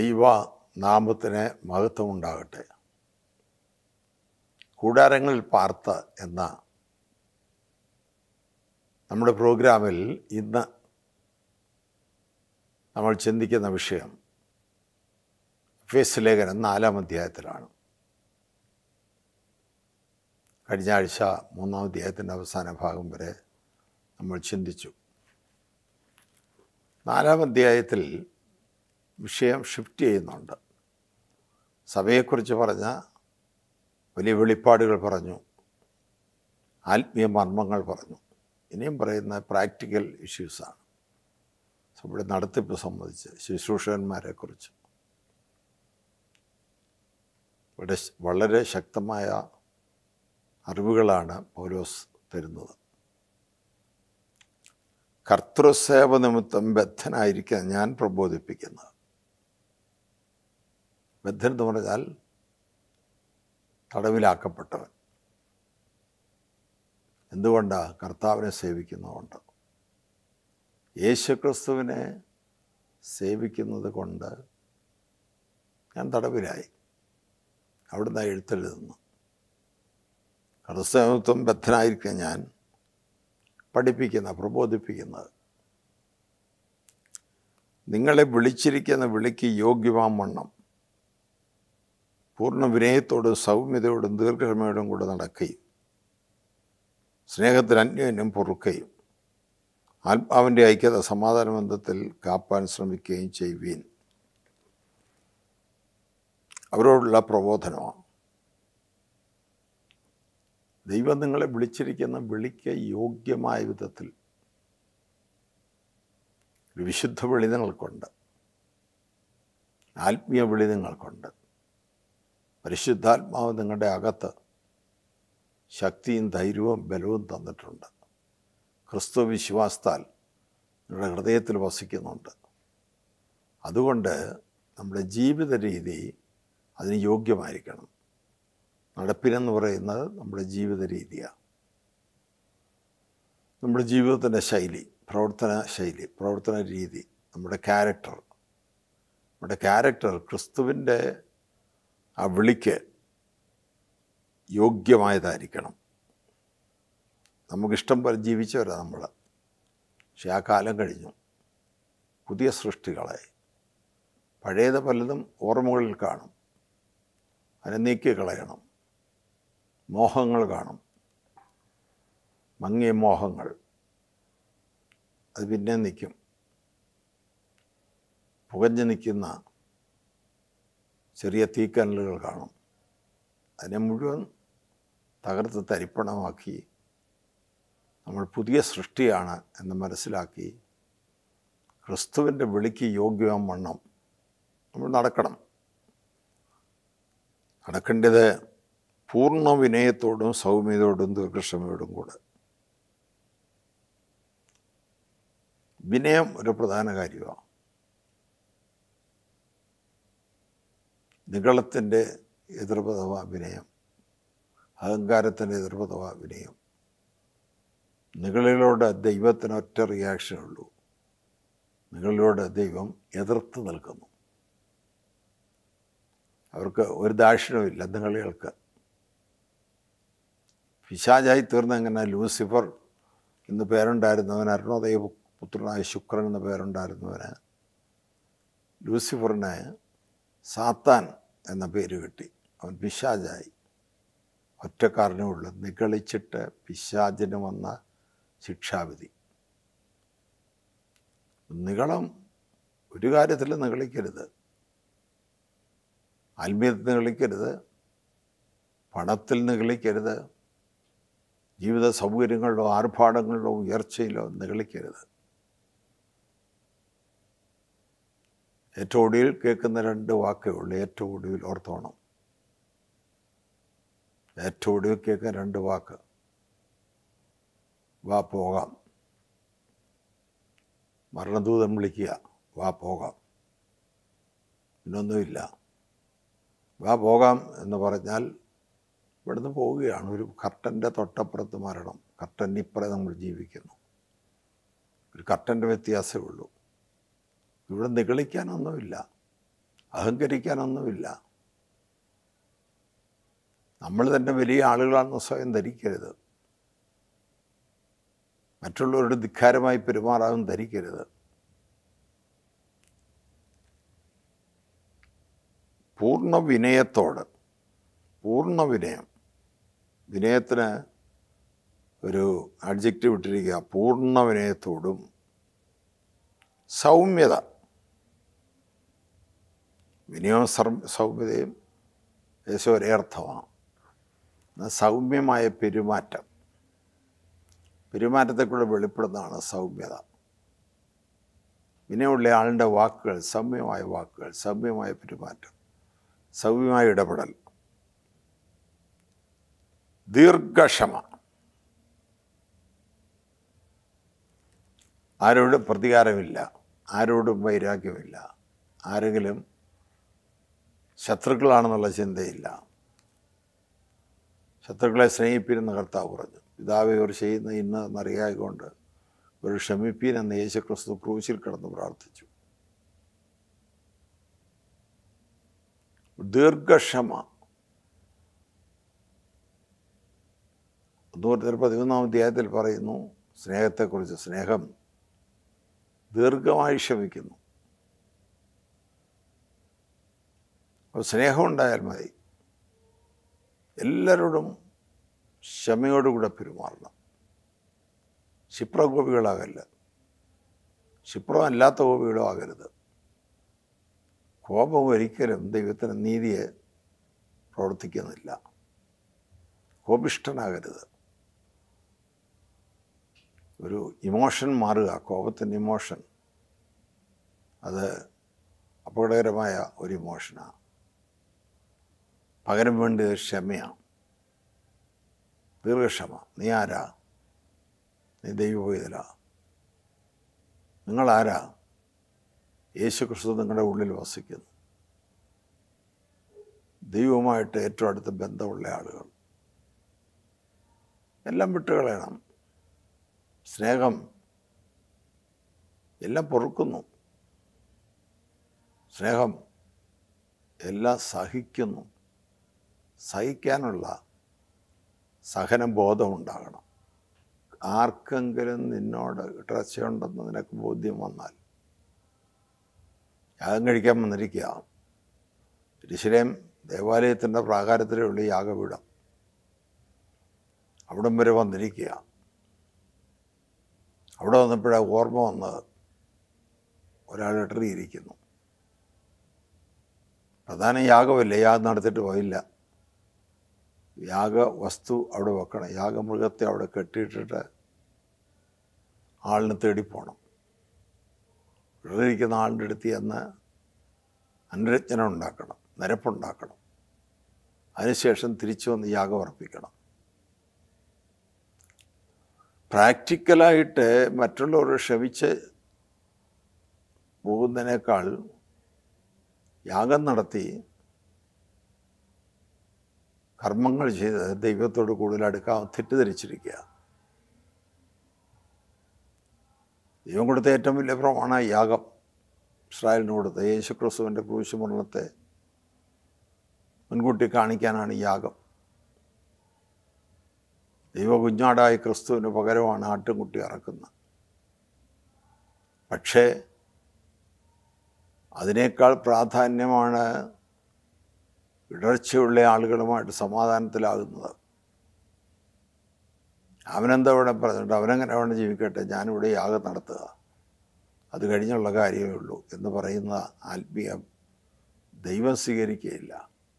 ദൈവ നാമത്തിന് മഹത്വം ഉണ്ടാകട്ടെ കൂടാരങ്ങളിൽ പാർത്ത എന്ന നമ്മുടെ പ്രോഗ്രാമിൽ ഇന്ന് നമ്മൾ ചിന്തിക്കുന്ന വിഷയം ഫേസ് ലേഖനം നാലാം അധ്യായത്തിലാണ് കഴിഞ്ഞ ആഴ്ച മൂന്നാം അധ്യായത്തിൻ്റെ അവസാന ഭാഗം വരെ നമ്മൾ ചിന്തിച്ചു നാലാം അധ്യായത്തിൽ വിഷയം ഷിഫ്റ്റ് ചെയ്യുന്നുണ്ട് സഭയെക്കുറിച്ച് പറഞ്ഞ വലിയ വെളിപ്പാടുകൾ പറഞ്ഞു ആത്മീയ മർമ്മങ്ങൾ പറഞ്ഞു ഇനിയും പറയുന്ന പ്രാക്ടിക്കൽ ഇഷ്യൂസാണ് സഭയുടെ നടത്തിപ്പ് സംബന്ധിച്ച് ശുശ്രൂഷകന്മാരെക്കുറിച്ച് ഇവിടെ വളരെ ശക്തമായ അറിവുകളാണ് പൗലോസ് തരുന്നത് കർത്തൃസേവ നിമിത്തം ബദ്ധനായിരിക്കാൻ ഞാൻ പ്രബോധിപ്പിക്കുന്നത് ബദ്ധൻ എന്ന് പറഞ്ഞാൽ തടവിലാക്കപ്പെട്ടവൻ എന്തുകൊണ്ടാണ് കർത്താവിനെ സേവിക്കുന്നതുകൊണ്ട് യേശുക്രിസ്തുവിനെ സേവിക്കുന്നത് കൊണ്ട് ഞാൻ തടവിലായി അവിടുന്ന് എഴുത്തെഴുതുന്നു കർത്തൃത്വം ബദ്ധനായിരിക്കാൻ ഞാൻ പഠിപ്പിക്കുന്ന പ്രബോധിപ്പിക്കുന്നത് നിങ്ങളെ വിളിച്ചിരിക്കുന്ന വിളിക്ക് യോഗ്യമാം വണ്ണം പൂർണ്ണ വിനയത്തോടും സൗമ്യതയോടും ദീർഘക്ഷമയോടും കൂടെ നടക്കുകയും സ്നേഹത്തിന് അന്യോന്യം പൊറുക്കുകയും ആത്മാവിൻ്റെ ഐക്യത സമാധാന ബന്ധത്തിൽ കാപ്പാൻ ശ്രമിക്കുകയും ചെയ്യുവീൻ അവരോടുള്ള പ്രബോധനമാണ് ദൈവം നിങ്ങളെ വിളിച്ചിരിക്കുന്ന വിളിക്ക് യോഗ്യമായ വിധത്തിൽ ഒരു വിശുദ്ധ വിളി നിങ്ങൾക്കുണ്ട് ആത്മീയ വിളി നിങ്ങൾക്കുണ്ട് പരിശുദ്ധാത്മാവ് നിങ്ങളുടെ അകത്ത് ശക്തിയും ധൈര്യവും ബലവും തന്നിട്ടുണ്ട് ക്രിസ്തു വിശ്വാസത്താൽ നിങ്ങളുടെ ഹൃദയത്തിൽ വസിക്കുന്നുണ്ട് അതുകൊണ്ട് നമ്മുടെ ജീവിത രീതി അതിന് യോഗ്യമായിരിക്കണം നടപ്പിനെന്ന് പറയുന്നത് നമ്മുടെ ജീവിത രീതിയാണ് നമ്മുടെ ജീവിതത്തിൻ്റെ ശൈലി പ്രവർത്തന ശൈലി പ്രവർത്തന രീതി നമ്മുടെ ക്യാരക്ടർ നമ്മുടെ ക്യാരക്ടർ ക്രിസ്തുവിൻ്റെ ആ വിളിക്ക് യോഗ്യമായതായിരിക്കണം നമുക്കിഷ്ടം പോലെ ജീവിച്ചവരാണ് നമ്മൾ പക്ഷെ ആ കാലം കഴിഞ്ഞു പുതിയ സൃഷ്ടികളായി പഴയത് പലതും ഓർമ്മകളിൽ കാണും അതിനെ നീക്കി കളയണം മോഹങ്ങൾ കാണും മങ്ങിയ മോഹങ്ങൾ അത് പിന്നെ നിൽക്കും പുകഞ്ഞു നിൽക്കുന്ന ചെറിയ തീക്കനലുകൾ കാണും അതിനെ മുഴുവൻ തകർത്ത് തരിപ്പണമാക്കി നമ്മൾ പുതിയ സൃഷ്ടിയാണ് എന്ന് മനസ്സിലാക്കി ക്രിസ്തുവിൻ്റെ വിളിക്ക് യോഗ്യമാം വണ്ണം നമ്മൾ നടക്കണം നടക്കേണ്ടത് പൂർണ്ണ വിനയത്തോടും സൗമ്യതയോടും ദീർഘക്ഷമയോടും കൂടെ വിനയം ഒരു പ്രധാന കാര്യമാണ് നികളത്തിൻ്റെ എതിർപദവ വിനയം അഹങ്കാരത്തിൻ്റെ എതിർപദവ വിനയം നികളിലോട് ദൈവത്തിന് ഒറ്റ റിയാക്ഷൻ ഉള്ളൂ നിങ്ങളിലൂടെ ദൈവം എതിർത്ത് നിൽക്കുന്നു അവർക്ക് ഒരു ദാക്ഷിണ്യമില്ല നിങ്ങളികൾക്ക് പിശാചായി തീർന്ന എങ്ങനെ ലൂസിഫർ എന്ന് പേരുണ്ടായിരുന്നവൻ അരുണോദയ പുത്രനായ ശുക്രൻ എന്ന പേരുണ്ടായിരുന്നവന് ലൂസിഫറിന് സാത്താൻ എന്ന പേര് കിട്ടി അവൻ പിശാചായി ഒറ്റക്കാരനുള്ളൂ നിഗളിച്ചിട്ട് പിശാചിന് വന്ന ശിക്ഷാവിധി നികളം ഒരു കാര്യത്തിൽ നിഗളിക്കരുത് ആത്മീയത്തിൽ നിഗളിക്കരുത് പണത്തിൽ നിഗളിക്കരുത് ജീവിത സൗകര്യങ്ങളിലോ ആർഭാടങ്ങളിലോ ഉയർച്ചയിലോ നിഗളിക്കരുത് ഏറ്റവും ഒടുവിൽ കേൾക്കുന്ന രണ്ട് വാക്കേ ഉള്ളൂ ഏറ്റവും ഒടുവിൽ ഓർത്തോണം ഏറ്റവും ഒടുവിൽ കേൾക്കുന്ന രണ്ട് വാക്ക് വാ പോകാം മരണദൂതം വിളിക്കുക വാ പോകാം പിന്നൊന്നുമില്ല വാ പോകാം എന്ന് പറഞ്ഞാൽ ഇവിടുന്ന് പോവുകയാണ് ഒരു കർട്ടൻ്റെ തൊട്ടപ്പുറത്ത് മരണം കർട്ടൻ്റെ ഇപ്പുറം നമ്മൾ ജീവിക്കുന്നു ഒരു കർട്ടൻ്റെ വ്യത്യാസമേ ഉള്ളൂ ഇവിടെ നിഗളിക്കാനൊന്നുമില്ല അഹങ്കരിക്കാനൊന്നുമില്ല നമ്മൾ തന്നെ വലിയ ആളുകളാണെന്ന് സ്വയം ധരിക്കരുത് മറ്റുള്ളവരുടെ ധിക്കാരമായി പെരുമാറാമെന്ന് ധരിക്കരുത് പൂർണ്ണ വിനയത്തോട് പൂർണ്ണ വിനയം വിനയത്തിന് ഒരു അഡ്ജക്റ്റീവ് ഇട്ടിരിക്കുക പൂർണ്ണ വിനയത്തോടും സൗമ്യത വിനയവും സർ- സൗമ്യതയും ഏകദേശം ഒരേ അർത്ഥമാണ് എന്നാൽ സൗമ്യമായ പെരുമാറ്റം പെരുമാറ്റത്തെ കൂടെ വെളിപ്പെടുന്നതാണ് സൗമ്യത വിനയമുള്ള ആളിൻ്റെ വാക്കുകൾ സൗമ്യമായ വാക്കുകൾ സൗമ്യമായ പെരുമാറ്റം സൗമ്യമായ ഇടപെടൽ ദീർഘക്ഷമ ആരോടും പ്രതികാരമില്ല ആരോടും വൈരാഗ്യമില്ല ആരെങ്കിലും ശത്രുക്കളാണെന്നുള്ള ചിന്തയില്ല ശത്രുക്കളെ സ്നേഹിപ്പിരുന്ന കർത്താവ് പറഞ്ഞു പിതാവ് ഇവർ ചെയ്യുന്ന ഇന്ന് എന്നറിയാകൊണ്ട് ഒരു ക്ഷമിപ്പീൻ എന്ന് യേശുക്രിസ്തു ക്രൂശിൽ കിടന്ന് പ്രാർത്ഥിച്ചു ദീർഘക്ഷമ ഒന്നൂറ്റി പതിമൂന്നാം അധ്യായത്തിൽ പറയുന്നു സ്നേഹത്തെക്കുറിച്ച് സ്നേഹം ദീർഘമായി ക്ഷമിക്കുന്നു അപ്പോൾ സ്നേഹമുണ്ടായാൽ മതി എല്ലാവരോടും ക്ഷമയോടുകൂടെ പെരുമാറണം ക്ഷിപ്രകോപികളാകല്ല ക്ഷിപ്രം അല്ലാത്ത കോപികളും ആകരുത് കോപം ഒരിക്കലും ദൈവത്തിന് നീതിയെ പ്രവർത്തിക്കുന്നില്ല കോപിഷ്ഠനാകരുത് ഒരു ഇമോഷൻ മാറുക കോപത്തിൻ്റെ ഇമോഷൻ അത് അപകടകരമായ ഒരു ഇമോഷനാണ് പകരം വേണ്ടത് ക്ഷമയാണ് ദീർഘക്ഷമ നീ ആരാ നീ ദൈവപോയതിലാ നിങ്ങളാരാ യേശു ക്രിസ്തു നിങ്ങളുടെ ഉള്ളിൽ വസിക്കുന്നു ദൈവവുമായിട്ട് ഏറ്റവും അടുത്ത ബന്ധമുള്ള ആളുകൾ എല്ലാം വിട്ടുകളയണം സ്നേഹം എല്ലാം പൊറുക്കുന്നു സ്നേഹം എല്ലാം സഹിക്കുന്നു സഹിക്കാനുള്ള സഹന ബോധമുണ്ടാകണം ആർക്കെങ്കിലും നിന്നോട് ഇടർച്ചയുണ്ടെന്ന് നിനക്ക് ബോധ്യം വന്നാൽ യാഗം കഴിക്കാൻ വന്നിരിക്കുക തിരുശിലേം ദേവാലയത്തിൻ്റെ പ്രാകാരത്തിലേ ഉള്ളൂ യാഗപീഠം അവിടം വരെ വന്നിരിക്കുക അവിടെ വന്നപ്പോഴാണ് ഓർമ്മ വന്നത് ഒരാൾ ഇടറിയിരിക്കുന്നു പ്രധാന യാഗമല്ലേ യാഗം നടത്തിയിട്ട് പോയില്ല യാഗ വസ്തു അവിടെ വെക്കണം യാഗമൃഗത്തെ അവിടെ കെട്ടിയിട്ടിട്ട് ആളിനെ തേടിപ്പോണം ഇടറിയിരിക്കുന്ന ആളിൻ്റെ അടുത്ത് ചെന്ന് അനുരജ്ഞനം ഉണ്ടാക്കണം നിരപ്പുണ്ടാക്കണം അതിനുശേഷം തിരിച്ചു വന്ന് യാഗം അർപ്പിക്കണം പ്രാക്ടിക്കലായിട്ട് മറ്റുള്ളവർ ക്ഷമിച്ച് പോകുന്നതിനേക്കാൾ യാഗം നടത്തി കർമ്മങ്ങൾ ചെയ്ത് ദൈവത്തോട് കൂടുതൽ അടുക്കാൻ തെറ്റിദ്ധരിച്ചിരിക്കുക ദൈവം കൊടുത്ത ഏറ്റവും വലിയ പ്രമാണ യാഗം ഇസ്രായേലിന് കൊടുത്ത യേശു ക്രിസ്തുവിൻ്റെ ക്രൂശുമരണത്തെ മുൻകൂട്ടി കാണിക്കാനാണ് യാഗം ദൈവ കുഞ്ഞാടായ ക്രിസ്തുവിന് പകരമാണ് ആട്ടുംകുട്ടി ഇറക്കുന്നത് പക്ഷേ അതിനേക്കാൾ പ്രാധാന്യമാണ് ഇടർച്ചയുള്ള ആളുകളുമായിട്ട് സമാധാനത്തിലാകുന്നത് അവനെന്താ ഇവിടെ പറഞ്ഞിട്ട് അവനെങ്ങനെ വേണം ജീവിക്കട്ടെ ഞാനിവിടെ യാഗം നടത്തുക അത് കഴിഞ്ഞുള്ള കാര്യമേ ഉള്ളൂ എന്ന് പറയുന്ന ആത്മീയം ദൈവം സ്വീകരിക്കുകയില്ല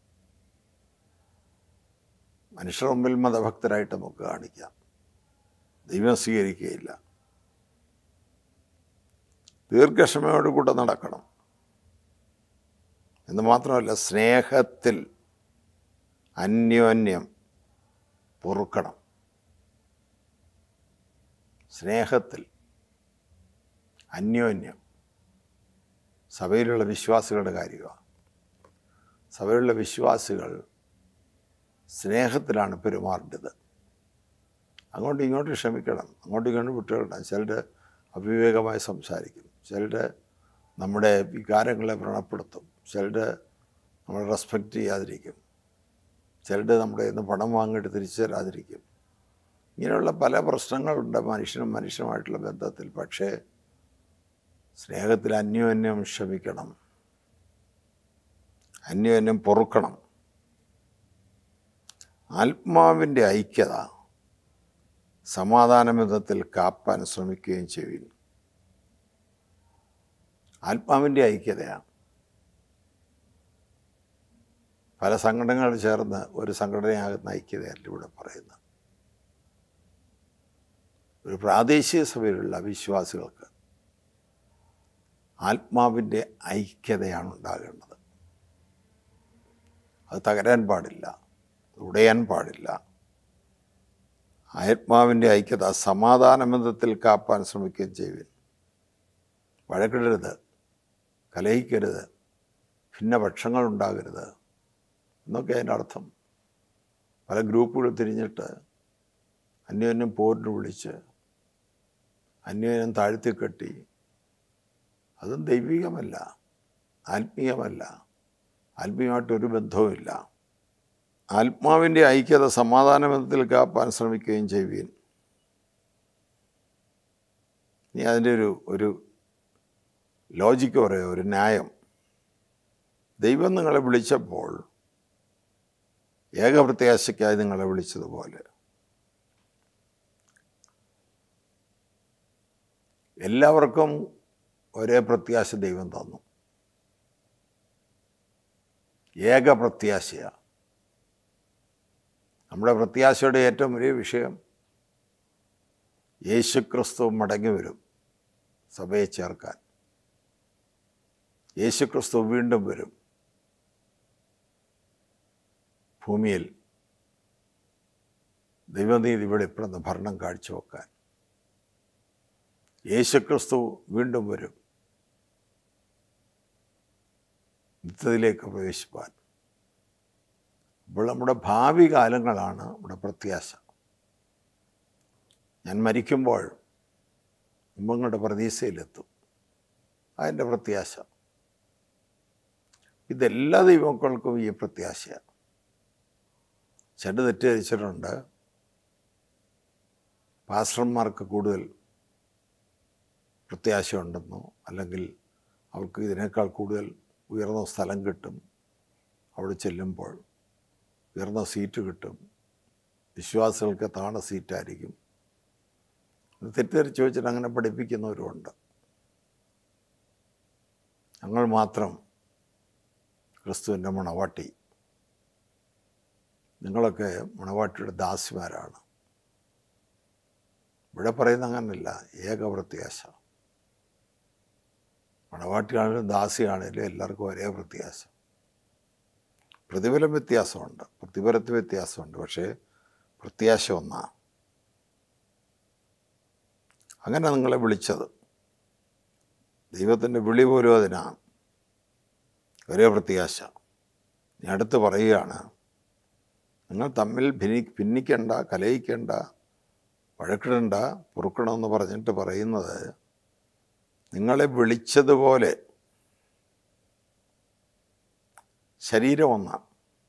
മനുഷ്യർ മുമ്പിൽ മതഭക്തരായിട്ട് നമുക്ക് കാണിക്കാം ദൈവം സ്വീകരിക്കുകയില്ല ദീർഘക്ഷമയോടുകൂടെ നടക്കണം എന്ന് മാത്രമല്ല സ്നേഹത്തിൽ അന്യോന്യം പൊറുക്കണം സ്നേഹത്തിൽ അന്യോന്യം സഭയിലുള്ള വിശ്വാസികളുടെ കാര്യമാണ് സഭയിലുള്ള വിശ്വാസികൾ സ്നേഹത്തിലാണ് പെരുമാറേണ്ടത് അങ്ങോട്ടും ഇങ്ങോട്ടും ക്ഷമിക്കണം അങ്ങോട്ടും ഇങ്ങോട്ടും വിട്ടുകളണം ചിലർ അവിവേകമായി സംസാരിക്കും ചിലർ നമ്മുടെ വികാരങ്ങളെ വ്രണപ്പെടുത്തും ചിലർ നമ്മൾ റെസ്പെക്റ്റ് ചെയ്യാതിരിക്കും ചിലർ നമ്മുടെ കയ്യിൽ നിന്ന് പണം വാങ്ങിയിട്ട് തിരിച്ചു തരാതിരിക്കും ഇങ്ങനെയുള്ള പല പ്രശ്നങ്ങളുണ്ട് മനുഷ്യനും മനുഷ്യനുമായിട്ടുള്ള ബന്ധത്തിൽ പക്ഷേ സ്നേഹത്തിൽ അന്യോന്യം ക്ഷമിക്കണം അന്യോന്യം പൊറുക്കണം ആത്മാവിൻ്റെ ഐക്യത സമാധാനബന്ധത്തിൽ കാപ്പാൻ ശ്രമിക്കുകയും ചെയ്യുന്നു ആത്മാവിൻ്റെ ഐക്യതയാണ് പല സംഘടനകൾ ചേർന്ന് ഒരു സംഘടനയാകുന്ന ഐക്യതയല്ല ഇവിടെ പറയുന്നത് ഒരു പ്രാദേശിക സഭയിലുള്ള വിശ്വാസികൾക്ക് ആത്മാവിൻ്റെ ഐക്യതയാണ് ഉണ്ടാകേണ്ടത് അത് തകരാൻ പാടില്ല ഉടയാൻ പാടില്ല ആത്മാവിൻ്റെ ഐക്യത സമാധാനബന്ധത്തിൽ കാപ്പാൻ ശ്രമിക്കുകയും ചെയ്യുവിൻ വഴക്കിടരുത് കലഹിക്കരുത് ഭിന്നപക്ഷങ്ങൾ ഉണ്ടാകരുത് എന്നൊക്കെ അതിൻ്റെ അർത്ഥം പല ഗ്രൂപ്പുകൾ തിരിഞ്ഞിട്ട് അന്യോന്യം പോരിന് വിളിച്ച് അന്യോന്യം താഴ്ത്തിക്കെട്ടി അതും ദൈവികമല്ല ആത്മീയമല്ല ആത്മീയമായിട്ടൊരു ബന്ധവുമില്ല ആത്മാവിൻ്റെ ഐക്യത സമാധാനബന്ധത്തിൽ കാപ്പാൻ ശ്രമിക്കുകയും ചെയ്യുവീൻ നീ അതിൻ്റെ ഒരു ഒരു ലോജിക്ക് പറയുക ഒരു ന്യായം ദൈവം നിങ്ങളെ വിളിച്ചപ്പോൾ ഏകപ്രത്യാശയ്ക്കായി നിങ്ങളെ വിളിച്ചതുപോലെ എല്ലാവർക്കും ഒരേ പ്രത്യാശ ദൈവം തന്നു ഏക പ്രത്യാശയാണ് നമ്മുടെ പ്രത്യാശയുടെ ഏറ്റവും വലിയ വിഷയം യേശുക്രിസ്തു മടങ്ങി വരും സഭയെ ചേർക്കാൻ യേശുക്രിസ്തു വീണ്ടും വരും ഭൂമിയിൽ ദൈവനീതി വെളിപ്പെടുന്ന ഭരണം കാഴ്ചവെക്കാൻ യേശുക്രിസ്തു വീണ്ടും വരും നിത്യത്തിലേക്ക് പ്രവേശിപ്പാൻ അപ്പോൾ നമ്മുടെ ഭാവി കാലങ്ങളാണ് നമ്മുടെ പ്രത്യാശ ഞാൻ മരിക്കുമ്പോൾ നിങ്ങളുടെ പ്രതീക്ഷയിലെത്തും അതിൻ്റെ പ്രത്യാശ ഇതെല്ലാ ദൈവങ്ങൾക്കും ഈ പ്രത്യാശയാണ് ചെട് തെറ്റിദ്ധരിച്ചിട്ടുണ്ട് പാസ്റ്റർമാർക്ക് കൂടുതൽ പ്രത്യാശയുണ്ടെന്നോ അല്ലെങ്കിൽ അവർക്ക് ഇതിനേക്കാൾ കൂടുതൽ ഉയർന്ന സ്ഥലം കിട്ടും അവിടെ ചെല്ലുമ്പോൾ ഉയർന്ന സീറ്റ് കിട്ടും വിശ്വാസികൾക്ക് താണ സീറ്റായിരിക്കും തെറ്റിദ്ധരിച്ച് വെച്ചിട്ട് അങ്ങനെ പഠിപ്പിക്കുന്നവരുമുണ്ട് ഞങ്ങൾ മാത്രം ക്രിസ്തുവിൻ്റെ മണവാട്ടി നിങ്ങളൊക്കെ മണവാട്ടിയുടെ ദാസിമാരാണ് ഇവിടെ പറയുന്ന അങ്ങനല്ല ഏകപ്രത്യാശ മണവാട്ടിയാണെങ്കിലും ദാസിയാണെങ്കിലും എല്ലാവർക്കും ഒരേ പ്രത്യാശ പ്രതിഫലം വ്യത്യാസമുണ്ട് പ്രതിഫലത്തിൽ വ്യത്യാസമുണ്ട് പക്ഷേ പ്രത്യാശ ഒന്നാണ് അങ്ങനെ നിങ്ങളെ വിളിച്ചത് ദൈവത്തിൻ്റെ വിളി പോലും അതിനാണ് ഒരേ പ്രത്യാശ ഞാൻ അടുത്ത് പറയുകയാണ് നിങ്ങൾ തമ്മിൽ ഭിന്നി ഭിന്നിക്കേണ്ട കലയിക്കേണ്ട വഴക്കിടണ്ട പൊറുക്കണമെന്ന് പറഞ്ഞിട്ട് പറയുന്നത് നിങ്ങളെ വിളിച്ചതുപോലെ ശരീരം ഒന്നാണ്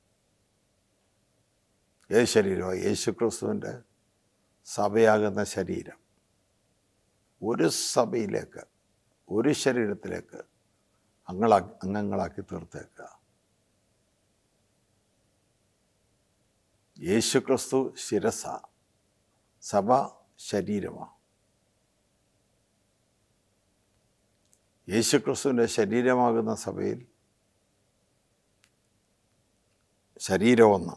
ഏത് ശരീരമാണ് യേശു ക്രിസ്തുവിൻ്റെ സഭയാകുന്ന ശരീരം ഒരു സഭയിലേക്ക് ഒരു ശരീരത്തിലേക്ക് അങ്ങളാ അംഗങ്ങളാക്കി തീർത്തേക്കുക യേശു ക്രിസ്തു ശിരസ സഭ ശരീരമാണ് യേശുക്രിസ്തുവിൻ്റെ ശരീരമാകുന്ന സഭയിൽ ശരീരമൊന്ന്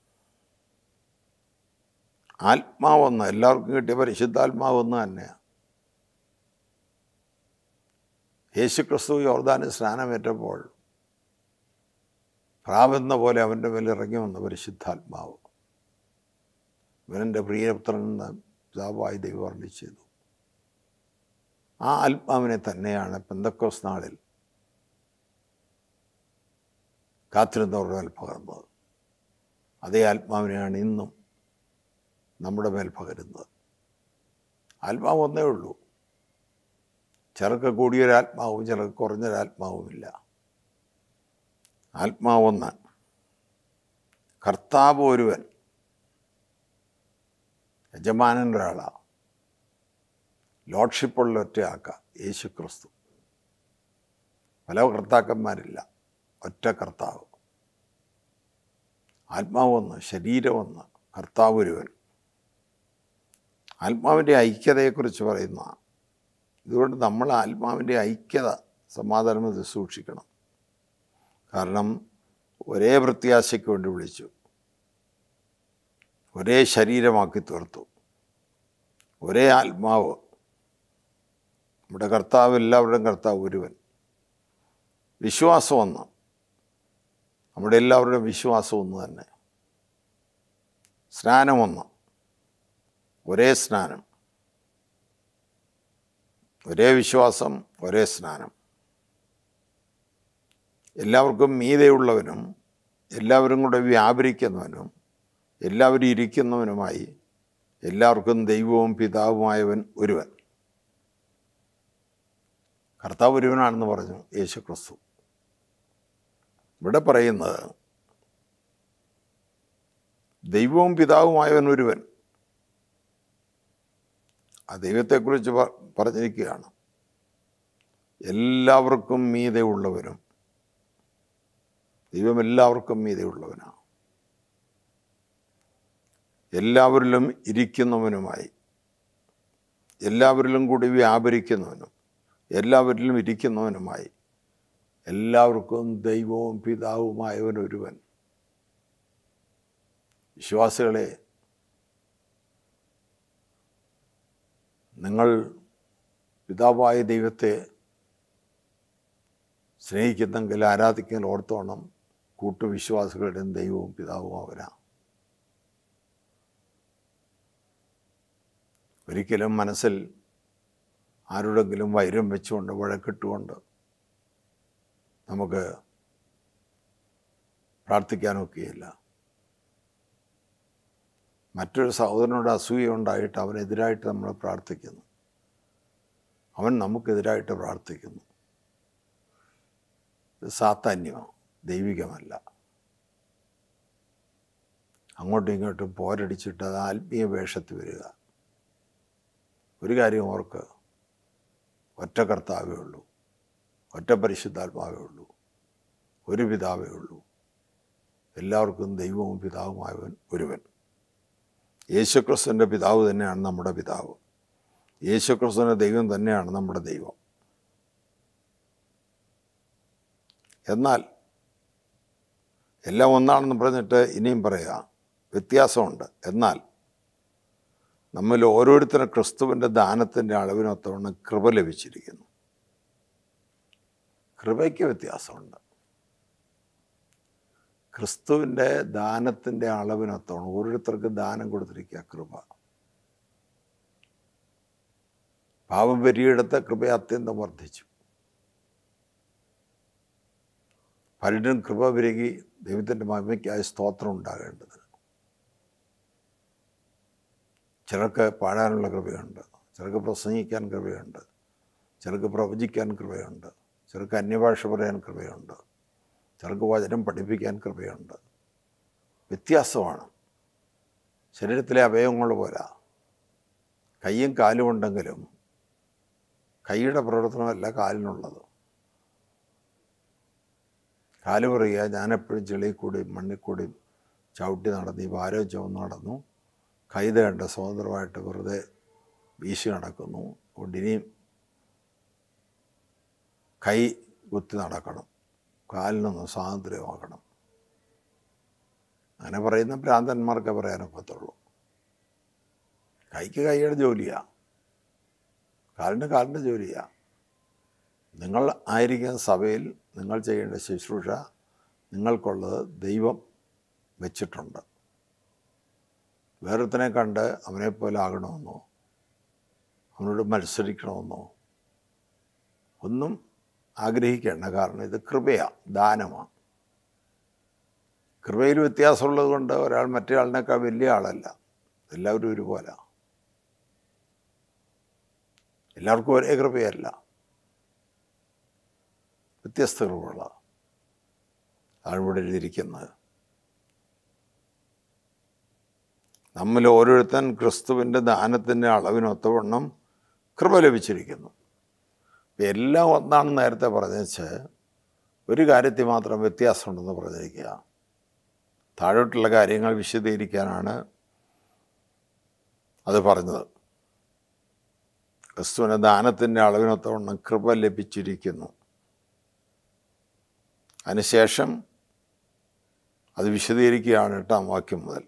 ആത്മാവൊന്ന് എല്ലാവർക്കും കിട്ടിയ പരിശുദ്ധാത്മാവൊന്ന് തന്നെയാണ് യേശുക്രിസ്തു യോർദാന് സ്നാനമേറ്റപ്പോൾ പ്രാവെന്ന പോലെ അവൻ്റെ മേൽ ഇറങ്ങി വന്ന പരിശുദ്ധാത്മാവ് ഇവനെൻ്റെ പ്രിയപുത്രൻ എന്ന് പിതാവായി ദൈവം അർളി ചെയ്തു ആ ആത്മാവിനെ തന്നെയാണ് പെന്തക്കോസ് നാളിൽ കാത്തിരുന്നവരുടെ മേൽ പകർന്നത് അതേ ആത്മാവിനെയാണ് ഇന്നും നമ്മുടെ മേൽ പകരുന്നത് ആത്മാവ് ഒന്നേ ഉള്ളൂ ചിലർക്ക് കൂടിയൊരാത്മാവും ചിലർക്ക് കുറഞ്ഞൊരാത്മാവുമില്ല ആത്മാവൊന്ന് കർത്താവ് ഒരുവൻ യജമാനൻ ഒരാളാണ് ലോഡ്ഷിപ്പുള്ള ഒറ്റയാക്ക യേശു ക്രിസ്തു പല കർത്താക്കന്മാരില്ല ഒറ്റ കർത്താവ് ആത്മാവൊന്ന് ശരീരമൊന്ന് കർത്താവ് ഒരുവൻ ആത്മാവിൻ്റെ ഐക്യതയെക്കുറിച്ച് പറയുന്ന ഇതുകൊണ്ട് നമ്മൾ ആത്മാവിൻ്റെ ഐക്യത സമാധാനം സൂക്ഷിക്കണം കാരണം ഒരേ പ്രത്യാശയ്ക്ക് വേണ്ടി വിളിച്ചു ഒരേ ശരീരമാക്കി തീർത്തു ഒരേ ആത്മാവ് നമ്മുടെ കർത്താവ് എല്ലാവരുടെയും കർത്താവ് ഒരുവൻ വിശ്വാസം ഒന്ന് നമ്മുടെ എല്ലാവരുടെയും വിശ്വാസം ഒന്ന് തന്നെ സ്നാനമൊന്ന് ഒരേ സ്നാനം ഒരേ വിശ്വാസം ഒരേ സ്നാനം എല്ലാവർക്കും മീതെയുള്ളവനും എല്ലാവരും കൂടെ വ്യാപരിക്കുന്നവനും എല്ലാവരും ഇരിക്കുന്നവനുമായി എല്ലാവർക്കും ദൈവവും പിതാവുമായവൻ ഒരുവൻ കർത്താവ് ഒരുവനാണെന്ന് പറഞ്ഞു യേശു ക്രിസ്തു ഇവിടെ പറയുന്നത് ദൈവവും പിതാവുമായവൻ ഒരുവൻ ആ ദൈവത്തെക്കുറിച്ച് പ- പറഞ്ഞിരിക്കുകയാണ് എല്ലാവർക്കും മീതെ ഉള്ളവനും ദൈവം എല്ലാവർക്കും മീതെ ഉള്ളവനാണ് എല്ലാവരിലും ഇരിക്കുന്നവനുമായി എല്ലാവരിലും കൂടി വ്യാപരിക്കുന്നവനും എല്ലാവരിലും ഇരിക്കുന്നവനുമായി എല്ലാവർക്കും ദൈവവും പിതാവുമായവൻ ഒരുവൻ വിശ്വാസികളെ നിങ്ങൾ പിതാവായ ദൈവത്തെ സ്നേഹിക്കുന്നെങ്കിൽ ആരാധിക്കുന്ന ഓർത്തോണം കൂട്ടുവിശ്വാസികളുടെയും ദൈവവും പിതാവും അവനാ ഒരിക്കലും മനസ്സിൽ ആരോടെങ്കിലും വൈരം വെച്ചുകൊണ്ട് വഴക്കിട്ടുകൊണ്ട് നമുക്ക് പ്രാർത്ഥിക്കാനൊക്കെയില്ല മറ്റൊരു സഹോദരനോട് അസൂയ ഉണ്ടായിട്ട് അവനെതിരായിട്ട് നമ്മൾ പ്രാർത്ഥിക്കുന്നു അവൻ നമുക്കെതിരായിട്ട് പ്രാർത്ഥിക്കുന്നു ഇത് സാത്താന്യമാണ് ദൈവികമല്ല അങ്ങോട്ടും ഇങ്ങോട്ടും പോരടിച്ചിട്ട് അത് ആത്മീയ വേഷത്തിൽ വരിക ഒരു കാര്യം ഓർക്ക് ഒറ്റ കർത്താവേ ഉള്ളൂ ഒറ്റ പരിശുദ്ധാത്മാവേ ഉള്ളൂ ഒരു പിതാവേ ഉള്ളൂ എല്ലാവർക്കും ദൈവവും പിതാവുമായവൻ ഒരുവൻ യേശുക്രിസ്തുവിൻ്റെ പിതാവ് തന്നെയാണ് നമ്മുടെ പിതാവ് യേശുക്രിസ്തുവിൻ്റെ ദൈവം തന്നെയാണ് നമ്മുടെ ദൈവം എന്നാൽ എല്ലാം ഒന്നാണെന്ന് പറഞ്ഞിട്ട് ഇനിയും പറയുക വ്യത്യാസമുണ്ട് എന്നാൽ നമ്മൾ ഓരോരുത്തരും ക്രിസ്തുവിൻ്റെ ദാനത്തിൻ്റെ അളവിനൊത്തവണ്ണം കൃപ ലഭിച്ചിരിക്കുന്നു കൃപയ്ക്ക് വ്യത്യാസമുണ്ട് ക്രിസ്തുവിൻ്റെ ദാനത്തിൻ്റെ അളവിനൊത്തവണ്ണം ഓരോരുത്തർക്ക് ദാനം കൊടുത്തിരിക്കുക കൃപ പാപം പെരിയെടുത്ത കൃപ അത്യന്തം വർദ്ധിച്ചു പലരും കൃപ പെരുകി ദൈവത്തിൻ്റെ മഹിമയ്ക്കായ സ്തോത്രം ഉണ്ടാകേണ്ടത് ചിലർക്ക് പാടാനുള്ള കൃപയുണ്ട് ചിലർക്ക് പ്രസംഗിക്കാൻ കൃപയുണ്ട് ചിലർക്ക് പ്രവചിക്കാൻ കൃപയുണ്ട് ചിലർക്ക് അന്യഭാഷ പറയാൻ കൃപയുണ്ട് ചിലർക്ക് വചനം പഠിപ്പിക്കാൻ കൃപയുണ്ട് വ്യത്യാസമാണ് ശരീരത്തിലെ അവയവങ്ങൾ പോലെ കയ്യും കാലും ഉണ്ടെങ്കിലും കൈയുടെ പ്രവർത്തനമല്ല കാലിനുള്ളത് കാല് പറയുക ഞാനെപ്പോഴും ചെളിയിൽ കൂടി മണ്ണിൽ കൂടി ചവിട്ടി നടന്നു ഈ ഭാരം ചുവന്ന് നടന്നു കൈ തേണ്ട സ്വതന്ത്രമായിട്ട് വെറുതെ വീശി നടക്കുന്നു അതുകൊണ്ട് ഇനിയും കൈ കുത്തി നടക്കണം കാലിനൊന്ന് സ്വാതന്ത്ര്യമാക്കണം അങ്ങനെ പറയുന്ന ഭ്രാന്തന്മാർക്കേ പറയാനൊക്കത്തുള്ളൂ കൈക്ക് കൈയുടെ ജോലിയാണ് കാലിന് കാലിൻ്റെ ജോലിയാണ് നിങ്ങൾ ആയിരിക്കുന്ന സഭയിൽ നിങ്ങൾ ചെയ്യേണ്ട ശുശ്രൂഷ നിങ്ങൾക്കുള്ളത് ദൈവം വെച്ചിട്ടുണ്ട് വേറൊരുത്തനെ കണ്ട് അവനെപ്പോലെ ആകണമെന്നോ അവനോട് മത്സരിക്കണമെന്നോ ഒന്നും ആഗ്രഹിക്കേണ്ട കാരണം ഇത് കൃപയാണ് ദാനമാണ് കൃപയിൽ വ്യത്യാസമുള്ളത് കൊണ്ട് ഒരാൾ മറ്റേ ആളിനേക്കാൾ വലിയ ആളല്ല എല്ലാവരും ഒരുപോലെ എല്ലാവർക്കും ഒരേ കൃപയല്ല വ്യത്യസ്ത കൃപകളാണ് അതാണ് ഇവിടെ എഴുതിയിരിക്കുന്നത് നമ്മൾ ഓരോരുത്തൻ ക്രിസ്തുവിൻ്റെ ദാനത്തിൻ്റെ അളവിനൊത്തവണ്ണം കൃപ ലഭിച്ചിരിക്കുന്നു ഇപ്പം എല്ലാം ഒന്നാണെന്ന് നേരത്തെ പറഞ്ഞേച്ച് ഒരു കാര്യത്തിൽ മാത്രം വ്യത്യാസമുണ്ടെന്ന് പറഞ്ഞിരിക്കുക താഴോട്ടുള്ള കാര്യങ്ങൾ വിശദീകരിക്കാനാണ് അത് പറഞ്ഞത് ക്രിസ്തുവിന് ദാനത്തിൻ്റെ അളവിനൊത്തവണ്ണം കൃപ ലഭിച്ചിരിക്കുന്നു അതിനുശേഷം അത് വിശദീകരിക്കുകയാണ് എട്ടാം വാക്യം മുതൽ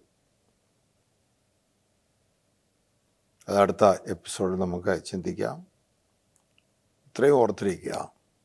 അത് അടുത്ത എപ്പിസോഡിൽ നമുക്ക് ചിന്തിക്കാം ഇത്രയും ഓർത്തിരിക്കുക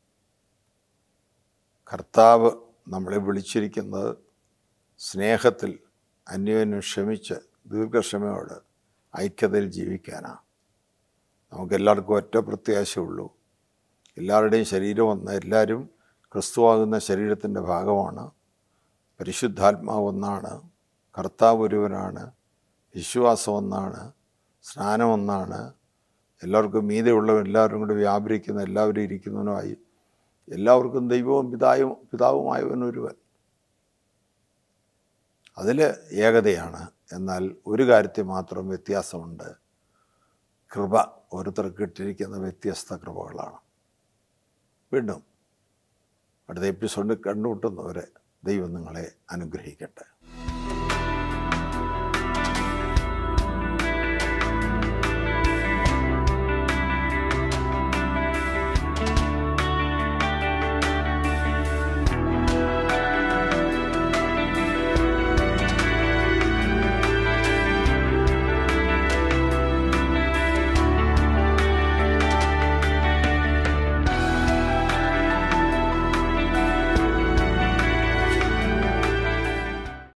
കർത്താവ് നമ്മളെ വിളിച്ചിരിക്കുന്നത് സ്നേഹത്തിൽ അന്യോന്യം ക്ഷമിച്ച് ദീർഘക്ഷമയോട് ഐക്യതയിൽ ജീവിക്കാനാണ് നമുക്കെല്ലാവർക്കും ഒറ്റ പ്രത്യാശയുള്ളൂ എല്ലാവരുടെയും ശരീരം ഒന്ന് എല്ലാവരും ക്രിസ്തുവാകുന്ന ശരീരത്തിൻ്റെ ഭാഗമാണ് പരിശുദ്ധാത്മാവ് ഒന്നാണ് കർത്താവ് ഒരുവനാണ് വിശ്വാസം ഒന്നാണ് സ്നാനം ഒന്നാണ് എല്ലാവർക്കും മീതെയുള്ളവൻ എല്ലാവരും കൂടി വ്യാപരിക്കുന്ന എല്ലാവരും ഇരിക്കുന്നവനുമായി എല്ലാവർക്കും ദൈവവും പിതാവും പിതാവുമായവൻ ഒരുവൻ അതിൽ ഏകതയാണ് എന്നാൽ ഒരു കാര്യത്തിൽ മാത്രം വ്യത്യാസമുണ്ട് കൃപ ഓരോരുത്തർക്ക് ഇട്ടിരിക്കുന്ന വ്യത്യസ്ത കൃപകളാണ് വീണ്ടും അടുത്ത എപ്പിസോഡിൽ കണ്ടുമുട്ടുന്നവരെ ദൈവം നിങ്ങളെ അനുഗ്രഹിക്കട്ടെ